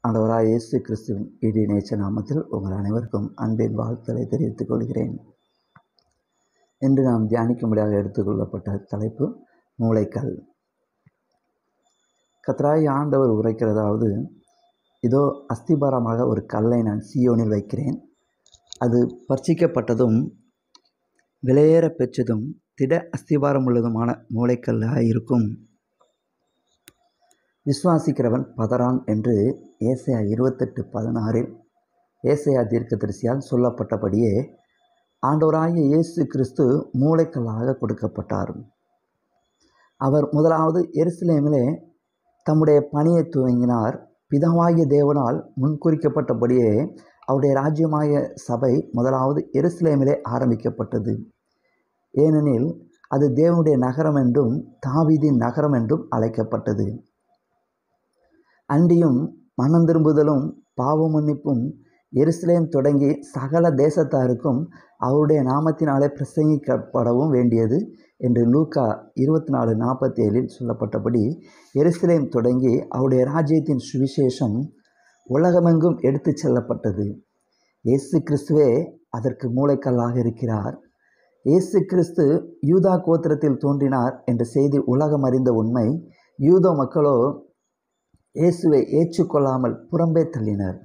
ஆண்டவராக இயேசு கிறிஸ்துவின் இடி நேச்ச நாமத்தில் உங்கள் அனைவருக்கும் அன்பின் வாழ்த்தலை தெரிவித்துக் கொள்கிறேன் இன்று நாம் தியானிக்கும்படியாக எடுத்துக்கொள்ளப்பட்ட தலைப்பு மூளைக்கல் கத்ராய் ஆண்டவர் உரைக்கிறதாவது இதோ அஸ்திபாரமாக ஒரு கல்லை நான் சியோனில் வைக்கிறேன் அது பர்ச்சிக்கப்பட்டதும் விலையேற பெற்றதும் திட அஸ்திபாரம் உள்ளதுமான மூளைக்கல்லாக இருக்கும் விசுவாசிக்கிறவன் பதறான் என்று ஏசையா இருபத்தெட்டு பதினாறில் ஏசையா தீர்க்கதரிசியால் சொல்லப்பட்டபடியே ஆண்டவராகிய இயேசு கிறிஸ்து மூளைக்கல்லாக கொடுக்கப்பட்டார் அவர் முதலாவது எருசலேமிலே தம்முடைய பணியை துவங்கினார் பிதாவாகிய தேவனால் முன்குறிக்கப்பட்டபடியே அவருடைய ராஜ்யமாய சபை முதலாவது எருசலேமிலே ஆரம்பிக்கப்பட்டது ஏனெனில் அது தேவனுடைய நகரம் என்றும் தாவீதின் நகரம் என்றும் அழைக்கப்பட்டது அன்றியும் மனம் திரும்புதலும் பாவ மன்னிப்பும் எருசலேம் தொடங்கி சகல தேசத்தாருக்கும் அவருடைய நாமத்தினாலே பிரசங்கிக்கப்படவும் வேண்டியது என்று லூக்கா இருபத்தி நாலு நாற்பத்தி ஏழில் சொல்லப்பட்டபடி எருசலேம் தொடங்கி அவருடைய ராஜ்யத்தின் சுவிசேஷம் உலகமெங்கும் எடுத்து செல்லப்பட்டது இயேசு கிறிஸ்துவே அதற்கு மூளைக்கல்லாக இருக்கிறார் இயேசு கிறிஸ்து யூதா கோத்திரத்தில் தோன்றினார் என்ற செய்தி உலகம் அறிந்த உண்மை யூத மக்களோ இயேசுவை ஏற்றுக்கொள்ளாமல் புறம்பே தள்ளினர்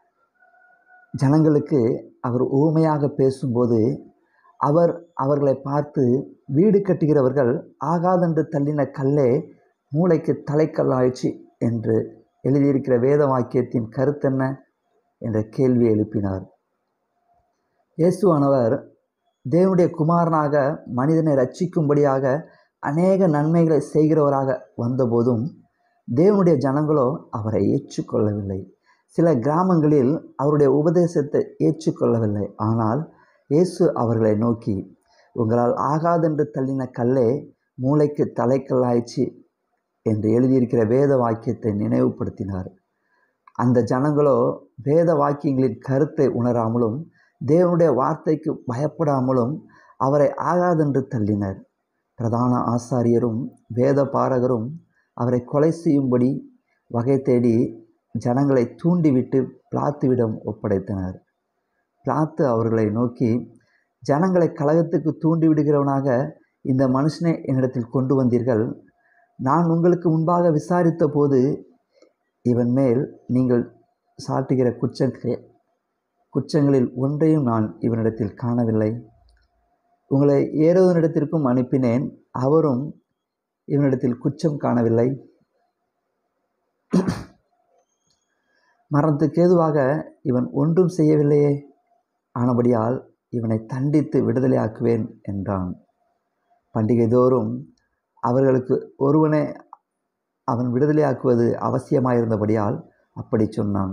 ஜனங்களுக்கு அவர் ஊமையாக பேசும்போது அவர் அவர்களை பார்த்து வீடு கட்டுகிறவர்கள் ஆகாதென்று தள்ளின கல்லே மூளைக்கு தலைக்கல்லாயிற்று என்று எழுதியிருக்கிற வேத வாக்கியத்தின் கருத்தென்ன என்ற கேள்வி எழுப்பினார் இயேசுவானவர் தேவனுடைய குமாரனாக மனிதனை ரட்சிக்கும்படியாக அநேக நன்மைகளை செய்கிறவராக வந்தபோதும் தேவனுடைய ஜனங்களோ அவரை ஏற்றுக்கொள்ளவில்லை சில கிராமங்களில் அவருடைய உபதேசத்தை ஏற்றுக்கொள்ளவில்லை ஆனால் இயேசு அவர்களை நோக்கி உங்களால் ஆகாதென்று தள்ளின கல்லே மூளைக்கு தலைக்கல்லாய்ச்சி என்று எழுதியிருக்கிற வேத வாக்கியத்தை நினைவுபடுத்தினார் அந்த ஜனங்களோ வேத வாக்கியங்களின் கருத்தை உணராமலும் தேவனுடைய வார்த்தைக்கு பயப்படாமலும் அவரை ஆகாதென்று தள்ளினர் பிரதான ஆசாரியரும் வேத பாரகரும் அவரை கொலை செய்யும்படி வகை தேடி ஜனங்களை தூண்டிவிட்டு பிளாத்துவிடம் ஒப்படைத்தனர் பிளாத்து அவர்களை நோக்கி ஜனங்களை கழகத்துக்கு தூண்டிவிடுகிறவனாக இந்த மனுஷனை என்னிடத்தில் கொண்டு வந்தீர்கள் நான் உங்களுக்கு முன்பாக விசாரித்த போது இவன் மேல் நீங்கள் சாட்டுகிற குற்றங்கள் குற்றங்களில் ஒன்றையும் நான் இவனிடத்தில் காணவில்லை உங்களை ஏறோவனிடத்திற்கும் அனுப்பினேன் அவரும் இவனிடத்தில் குற்றம் காணவில்லை மரணத்துக்கு ஏதுவாக இவன் ஒன்றும் செய்யவில்லையே ஆனபடியால் இவனை தண்டித்து விடுதலையாக்குவேன் என்றான் பண்டிகை தோறும் அவர்களுக்கு ஒருவனை அவன் விடுதலையாக்குவது அவசியமாயிருந்தபடியால் அப்படி சொன்னான்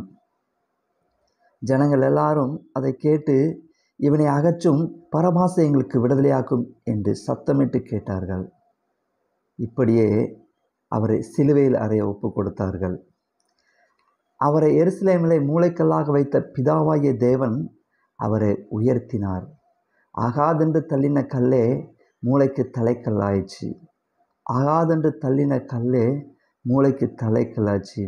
ஜனங்கள் எல்லாரும் அதை கேட்டு இவனை அகற்றும் பரபாச எங்களுக்கு விடுதலையாக்கும் என்று சத்தமிட்டு கேட்டார்கள் இப்படியே அவரை சிலுவையில் அறைய ஒப்பு கொடுத்தார்கள் அவரை எருசலேமிலே மூளைக்கல்லாக வைத்த பிதாவாகிய தேவன் அவரை உயர்த்தினார் ஆகாதென்று தள்ளின கல்லே மூளைக்கு தலைக்கல்லாயிற்று ஆகாதென்று தள்ளின கல்லே மூளைக்கு தலைக்கல்லாச்சு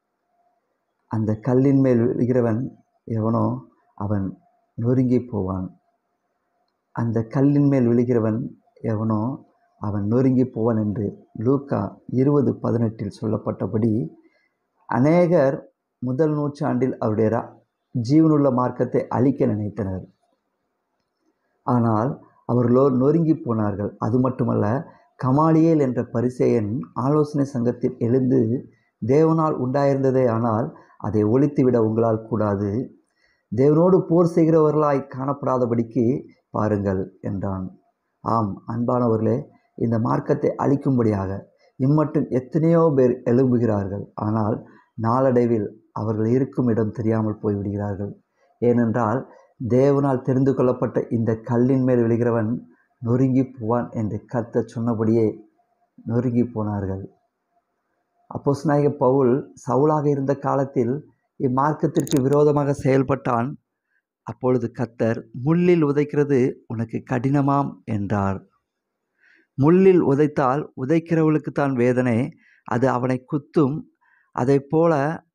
அந்த கல்லின் மேல் விழுகிறவன் எவனோ அவன் நொறுங்கி போவான் அந்த கல்லின் மேல் விழுகிறவன் எவனோ அவன் நொறுங்கி போவான் என்று லூக்கா இருபது பதினெட்டில் சொல்லப்பட்டபடி அநேகர் முதல் நூற்றாண்டில் அவருடைய ஜீவனுள்ள மார்க்கத்தை அழிக்க நினைத்தனர் ஆனால் அவர்களோ நொறுங்கி போனார்கள் அது மட்டுமல்ல கமாலியேல் என்ற பரிசெயன் ஆலோசனை சங்கத்தில் எழுந்து தேவனால் உண்டாயிருந்ததே ஆனால் அதை ஒழித்துவிட உங்களால் கூடாது தேவனோடு போர் செய்கிறவர்களாய் காணப்படாதபடிக்கு பாருங்கள் என்றான் ஆம் அன்பானவர்களே இந்த மார்க்கத்தை அழிக்கும்படியாக இம்மட்டும் எத்தனையோ பேர் எழும்புகிறார்கள் ஆனால் நாளடைவில் அவர்கள் இருக்கும் இடம் தெரியாமல் போய்விடுகிறார்கள் ஏனென்றால் தேவனால் தெரிந்து கொள்ளப்பட்ட இந்த கல்லின் மேல் விழுகிறவன் நொறுங்கி போவான் என்று கத்த சொன்னபடியே நொறுங்கி போனார்கள் அப்போஸ் நாயக பவுல் சவுலாக இருந்த காலத்தில் இம்மார்க்கத்திற்கு விரோதமாக செயல்பட்டான் அப்பொழுது கத்தர் முள்ளில் உதைக்கிறது உனக்கு கடினமாம் என்றார் முள்ளில் உதைத்தால் உதைக்கிறவளுக்கு தான் வேதனை அது அவனை குத்தும் அதை போல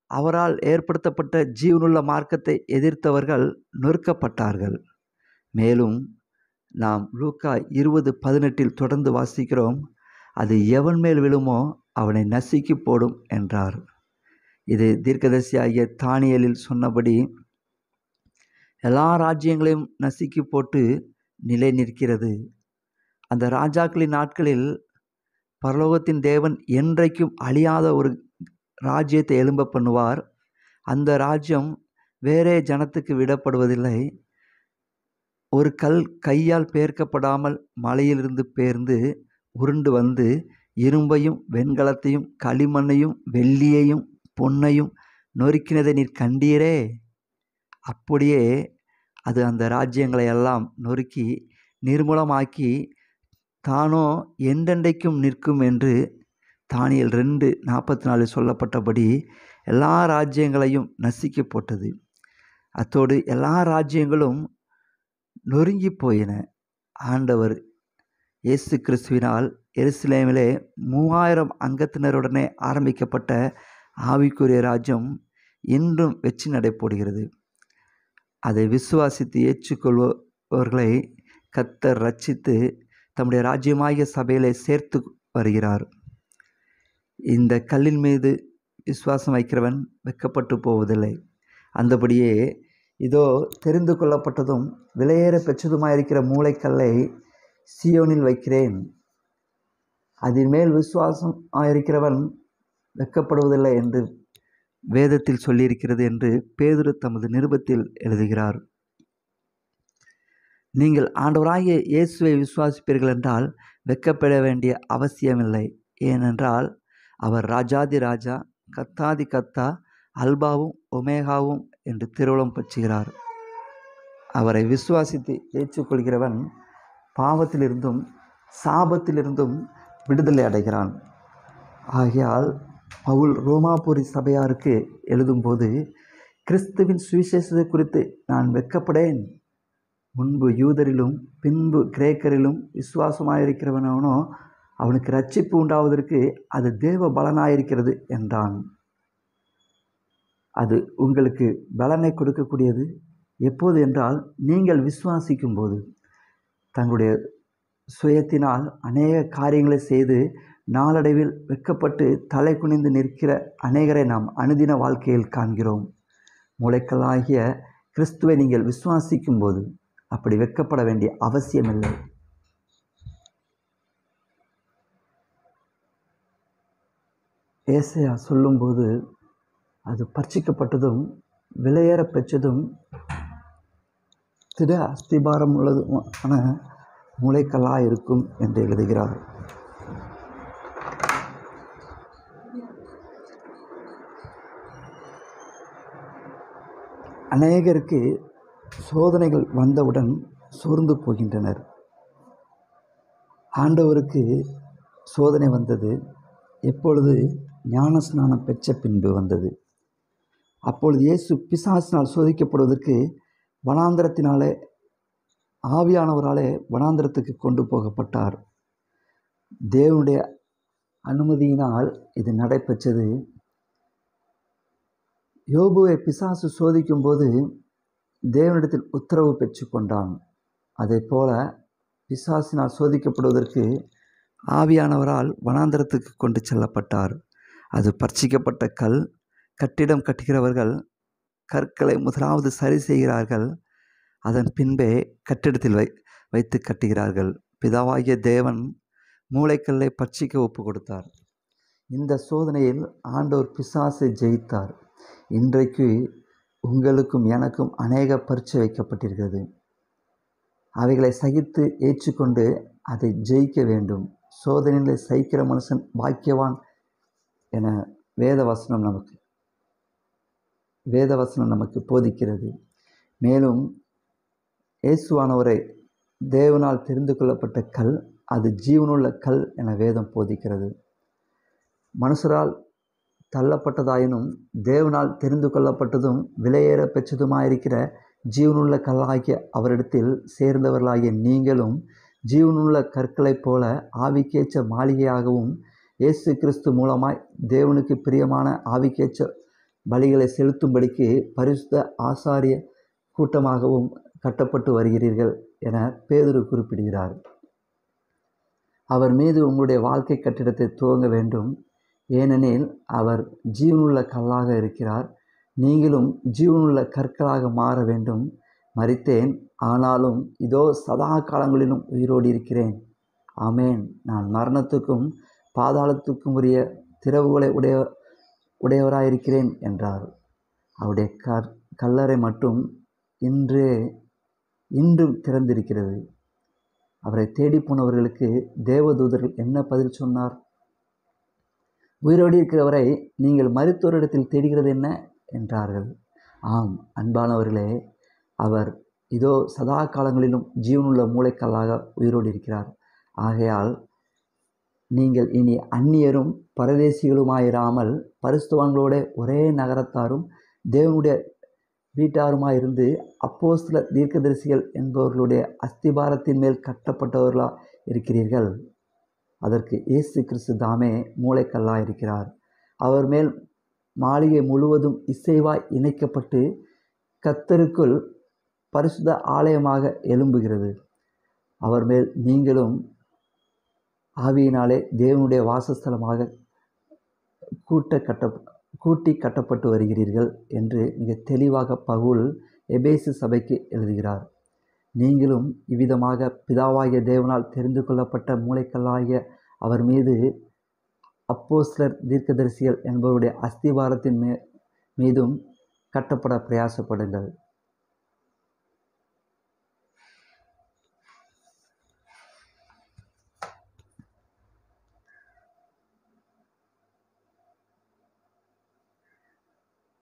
அவரால் ஏற்படுத்தப்பட்ட ஜீவனுள்ள மார்க்கத்தை எதிர்த்தவர்கள் நொறுக்கப்பட்டார்கள் மேலும் நாம் லூக்கா இருபது பதினெட்டில் தொடர்ந்து வாசிக்கிறோம் அது எவன் மேல் விழுமோ அவனை நசுக்கி போடும் என்றார் இது தீர்க்கதரிசியாகிய தானியலில் சொன்னபடி எல்லா ராஜ்யங்களையும் நசுக்கி போட்டு நிலை நிற்கிறது அந்த ராஜாக்களின் நாட்களில் பரலோகத்தின் தேவன் என்றைக்கும் அழியாத ஒரு ராஜ்யத்தை எழும்ப பண்ணுவார் அந்த ராஜ்யம் வேறே ஜனத்துக்கு விடப்படுவதில்லை ஒரு கல் கையால் பெயர்க்கப்படாமல் மலையிலிருந்து பெயர்ந்து உருண்டு வந்து இரும்பையும் வெண்கலத்தையும் களிமண்ணையும் வெள்ளியையும் பொன்னையும் நொறுக்கினதை நீர் கண்டீரே அப்படியே அது அந்த ராஜ்யங்களை எல்லாம் நொறுக்கி நிர்மூலமாக்கி தானோ என்றென்றைக்கும் நிற்கும் என்று தானியல் ரெண்டு நாற்பத்தி நாலில் சொல்லப்பட்டபடி எல்லா ராஜ்யங்களையும் நசுக்கி போட்டது அத்தோடு எல்லா ராஜ்யங்களும் நொறுங்கி போயின ஆண்டவர் இயேசு கிறிஸ்துவினால் எருசலேமிலே மூவாயிரம் அங்கத்தினருடனே ஆரம்பிக்கப்பட்ட ஆவிக்குரிய ராஜ்யம் இன்றும் வெற்றி நடைபோடுகிறது அதை விசுவாசித்து ஏற்றுக்கொள்பவர்களை கத்தர் ரட்சித்து தம்முடைய ராஜ்யமாகிய சபையிலே சேர்த்து வருகிறார் இந்த கல்லின் மீது விசுவாசம் வைக்கிறவன் வெக்கப்பட்டு போவதில்லை அந்தபடியே இதோ தெரிந்து கொள்ளப்பட்டதும் விலையேற பெற்றதுமாயிருக்கிற மூளைக்கல்லை சியோனில் வைக்கிறேன் அதன் மேல் விசுவாசம் ஆயிருக்கிறவன் வெக்கப்படுவதில்லை என்று வேதத்தில் சொல்லியிருக்கிறது என்று பேதுரு தமது நிருபத்தில் எழுதுகிறார் நீங்கள் ஆண்டவராகிய இயேசுவை விசுவாசிப்பீர்கள் என்றால் வெக்கப்பட வேண்டிய அவசியமில்லை ஏனென்றால் அவர் ராஜாதி ராஜா கத்தாதி கத்தா அல்பாவும் ஒமேகாவும் என்று திருவுளம் பற்றுகிறார் அவரை விசுவாசித்து ஏற்றுக்கொள்கிறவன் பாவத்திலிருந்தும் சாபத்திலிருந்தும் விடுதலை அடைகிறான் ஆகையால் பவுல் ரோமாபுரி சபையாருக்கு எழுதும்போது கிறிஸ்துவின் சுவிசேஷத்தை குறித்து நான் வெக்கப்படேன் முன்பு யூதரிலும் பின்பு கிரேக்கரிலும் விசுவாசமாயிருக்கிறவனவனோ அவனுக்கு ரட்சிப்பு உண்டாவதற்கு அது தேவ பலனாயிருக்கிறது என்றான் அது உங்களுக்கு பலனை கொடுக்கக்கூடியது எப்போது என்றால் நீங்கள் விசுவாசிக்கும் போது தங்களுடைய சுயத்தினால் அநேக காரியங்களை செய்து நாளடைவில் வெக்கப்பட்டு தலை குனிந்து நிற்கிற அநேகரை நாம் அனுதின வாழ்க்கையில் காண்கிறோம் மூளைக்கல்லாகிய கிறிஸ்துவை நீங்கள் விசுவாசிக்கும் போது அப்படி வெக்கப்பட வேண்டிய அவசியமில்லை ஏசையா சொல்லும்போது அது பர்ச்சிக்கப்பட்டதும் விலையேற பெற்றதும் திட அஸ்திபாரம் உள்ளதுமான மூளைக்கல்லாக இருக்கும் என்று எழுதுகிறார் அநேகருக்கு சோதனைகள் வந்தவுடன் சோர்ந்து போகின்றனர் ஆண்டவருக்கு சோதனை வந்தது எப்பொழுது ஞானஸ்நானம் பெற்ற பின்பு வந்தது அப்பொழுது இயேசு பிசாசினால் சோதிக்கப்படுவதற்கு வனாந்திரத்தினாலே ஆவியானவராலே வனாந்திரத்துக்கு கொண்டு போகப்பட்டார் தேவனுடைய அனுமதியினால் இது நடைபெற்றது யோபுவை பிசாசு சோதிக்கும்போது தேவனிடத்தில் உத்தரவு பெற்றுக்கொண்டான் அதே போல பிசாசினால் சோதிக்கப்படுவதற்கு ஆவியானவரால் வனாந்தரத்துக்கு கொண்டு செல்லப்பட்டார் அது பர்ச்சிக்கப்பட்ட கல் கட்டிடம் கட்டுகிறவர்கள் கற்களை முதலாவது சரி செய்கிறார்கள் அதன் பின்பே கட்டிடத்தில் வை வைத்து கட்டுகிறார்கள் பிதாவாகிய தேவன் மூளைக்கல்லை பட்சிக்க ஒப்பு கொடுத்தார் இந்த சோதனையில் ஆண்டோர் பிசாசை ஜெயித்தார் இன்றைக்கு உங்களுக்கும் எனக்கும் அநேக பரீட்சை வைக்கப்பட்டிருக்கிறது அவைகளை சகித்து ஏற்றுக்கொண்டு அதை ஜெயிக்க வேண்டும் சோதனைகளை சகிக்கிற மனுஷன் பாக்கியவான் என வேதவசனம் நமக்கு வேதவசனம் நமக்கு போதிக்கிறது மேலும் இயேசுவானவரை தேவனால் தெரிந்து கொள்ளப்பட்ட கல் அது ஜீவனுள்ள கல் என வேதம் போதிக்கிறது மனுஷரால் தள்ளப்பட்டதாயினும் தேவனால் தெரிந்து கொள்ளப்பட்டதும் விலையேற பெற்றதுமாயிருக்கிற ஜீவனுள்ள கல்லாகிய அவரிடத்தில் சேர்ந்தவர்களாகிய நீங்களும் ஜீவனுள்ள கற்களைப் போல ஆவிக்கேற்ற மாளிகையாகவும் இயேசு கிறிஸ்து மூலமாய் தேவனுக்கு பிரியமான ஆவிக்கேற்ற பலிகளை செலுத்தும்படிக்கு பரிசுத்த ஆசாரிய கூட்டமாகவும் கட்டப்பட்டு வருகிறீர்கள் என பேதுரு குறிப்பிடுகிறார் அவர் மீது உங்களுடைய வாழ்க்கை கட்டிடத்தை துவங்க வேண்டும் ஏனெனில் அவர் ஜீவனுள்ள கல்லாக இருக்கிறார் நீங்களும் ஜீவனுள்ள கற்களாக மாற வேண்டும் மறித்தேன் ஆனாலும் இதோ சதா காலங்களிலும் உயிரோடு இருக்கிறேன் ஆமேன் நான் மரணத்துக்கும் பாதாளத்துக்கும் உரிய திறவுகளை உடைய உடையவராயிருக்கிறேன் என்றார் அவருடைய கற் கல்லறை மட்டும் இன்றே இன்றும் திறந்திருக்கிறது அவரை தேடி போனவர்களுக்கு தேவதூதர்கள் என்ன பதில் சொன்னார் உயிரோடு இருக்கிறவரை நீங்கள் மருத்துவரிடத்தில் தேடுகிறது என்ன என்றார்கள் ஆம் அன்பானவர்களே அவர் இதோ சதா காலங்களிலும் ஜீவனுள்ள மூளைக்கல்லாக உயிரோடு இருக்கிறார் ஆகையால் நீங்கள் இனி அந்நியரும் பரதேசிகளுமாயிராமல் பரிசுத்தவான்களோட ஒரே நகரத்தாரும் தேவனுடைய வீட்டாருமாயிருந்து அப்போ சில தீர்க்கதரிசிகள் என்பவர்களுடைய அஸ்திபாரத்தின் மேல் கட்டப்பட்டவர்களாக இருக்கிறீர்கள் அதற்கு இயேசு கிறிஸ்து தாமே மூளைக்கல்லாக இருக்கிறார் அவர் மேல் மாளிகை முழுவதும் இசைவாய் இணைக்கப்பட்டு கத்தருக்குள் பரிசுத்த ஆலயமாக எழும்புகிறது அவர் மேல் நீங்களும் ஆவியினாலே தேவனுடைய வாசஸ்தலமாக கூட்ட கட்ட கூட்டி கட்டப்பட்டு வருகிறீர்கள் என்று மிக தெளிவாக பவுல் எபேசு சபைக்கு எழுதுகிறார் நீங்களும் இவ்விதமாக பிதாவாகிய தேவனால் தெரிந்து கொள்ளப்பட்ட மூளைக்கல்லாகிய அவர் மீது அப்போஸ்லர் தீர்க்கதரிசிகள் என்பவருடைய அஸ்திவாரத்தின் மே மீதும் கட்டப்பட பிரயாசப்படுங்கள்